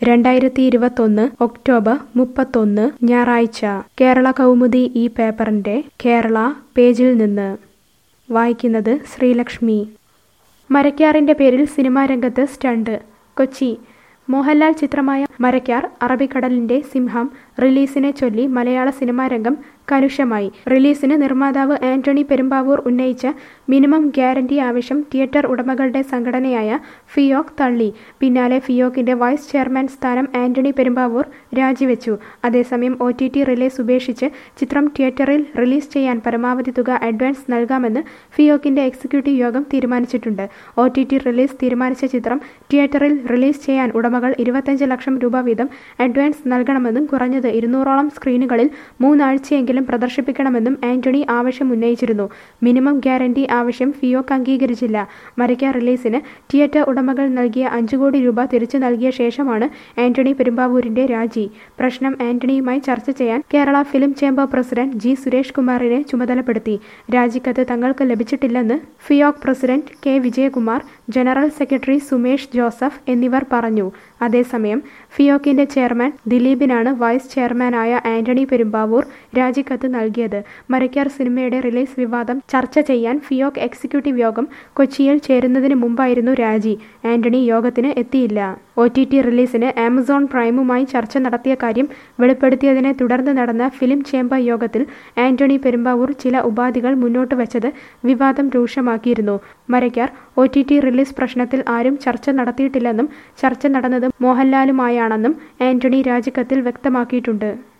രണ്ടായിരത്തി ഇരുപത്തൊന്ന് ഒക്ടോബർ മുപ്പത്തൊന്ന് ഞായറാഴ്ച കേരള കൗമുദി ഈ പേപ്പറിന്റെ കേരള പേജിൽ നിന്ന് വായിക്കുന്നത് ശ്രീലക്ഷ്മി മരക്കാറിന്റെ പേരിൽ സിനിമാ രംഗത്ത് സ്റ്റണ്ട് കൊച്ചി മോഹൻലാൽ ചിത്രമായ മരക്കാർ അറബിക്കടലിന്റെ സിംഹം റിലീസിനെ ചൊല്ലി മലയാള സിനിമാ രംഗം കലുഷമായി റിലീസിന് നിർമ്മാതാവ് ആന്റണി പെരുമ്പാവൂർ ഉന്നയിച്ച മിനിമം ഗ്യാരണ്ടി ആവശ്യം തിയേറ്റർ ഉടമകളുടെ സംഘടനയായ ഫിയോക് തള്ളി പിന്നാലെ ഫിയോക്കിന്റെ വൈസ് ചെയർമാൻ സ്ഥാനം ആന്റണി പെരുമ്പാവൂർ രാജിവെച്ചു അതേസമയം ഒ ടി ടി റിലീസ് ഉപേക്ഷിച്ച് ചിത്രം തിയേറ്ററിൽ റിലീസ് ചെയ്യാൻ പരമാവധി തുക അഡ്വാൻസ് നൽകാമെന്ന് ഫിയോക്കിന്റെ എക്സിക്യൂട്ടീവ് യോഗം തീരുമാനിച്ചിട്ടുണ്ട് ഒ ടി ടി റിലീസ് തീരുമാനിച്ച ചിത്രം തിയേറ്ററിൽ റിലീസ് ചെയ്യാൻ ഉടമകൾ ഇരുപത്തഞ്ച് ലക്ഷം രൂപ വീതം അഡ്വാൻസ് നൽകണമെന്നും കുറഞ്ഞത് ഇരുന്നൂറോളം സ്ക്രീനുകളിൽ മൂന്നാഴ്ചയെങ്കിലും പ്രദർശിപ്പിക്കണമെന്നും ആന്റണി ആവശ്യം ഉന്നയിച്ചിരുന്നു മിനിമം ഗ്യാരണ്ടി ആവശ്യം ഫിയോക്ക് അംഗീകരിച്ചില്ല മരയ്ക്ക റിലീസിന് തിയേറ്റർ ഉടമകൾ നൽകിയ അഞ്ചു കോടി രൂപ തിരിച്ചു നൽകിയ ശേഷമാണ് ആന്റണി പെരുമ്പാവൂരിന്റെ രാജി പ്രശ്നം ആന്റണിയുമായി ചർച്ച ചെയ്യാൻ Kerala film chamber president G Suresh കുമാറിനെ ചുമതലപ്പെടുത്തി രാജിക്കത്ത് തങ്ങൾക്ക് ലഭിച്ചിട്ടില്ലെന്ന് FEUOK president K Vijayakumar general secretary Sumesh Joseph എന്നിവർ പറഞ്ഞു അതേസമയം ഫിയോക്കിന്റെ ചെയർമാൻ ദിലീപിനാണ് വൈസ് ചെയർമാനായ ആന്റണി പെരുമ്പാവൂർ രാജിക്കത്ത് നൽകിയത് മരക്കാർ സിനിമയുടെ റിലീസ് വിവാദം ചർച്ച ചെയ്യാൻ ഫിയോക് എക്സിക്യൂട്ടീവ് യോഗം കൊച്ചിയിൽ ചേരുന്നതിന് മുമ്പായിരുന്നു രാജി ആന്റണി യോഗത്തിന് എത്തിയില്ല ഒ ടി ടി റിലീസിന് ആമസോൺ പ്രൈമുമായി ചർച്ച നടത്തിയ കാര്യം വെളിപ്പെടുത്തിയതിനെ തുടർന്ന് നടന്ന ഫിലിം ചേംബർ യോഗത്തിൽ ആന്റണി പെരുമ്പാവൂർ ചില ഉപാധികൾ മുന്നോട്ട് വെച്ചത് വിവാദം രൂക്ഷമാക്കിയിരുന്നു Marakkar O T T release പ്രശ്നത്തിൽ ആരും ചർച്ച നടത്തിയിട്ടില്ലെന്നും ചർച്ച നടന്നത് മോഹൻലാലുമായാണെന്നും ആന്റണി രാജിക്കത്തിൽ വ്യക്തമാക്കിയിട്ടുണ്ട്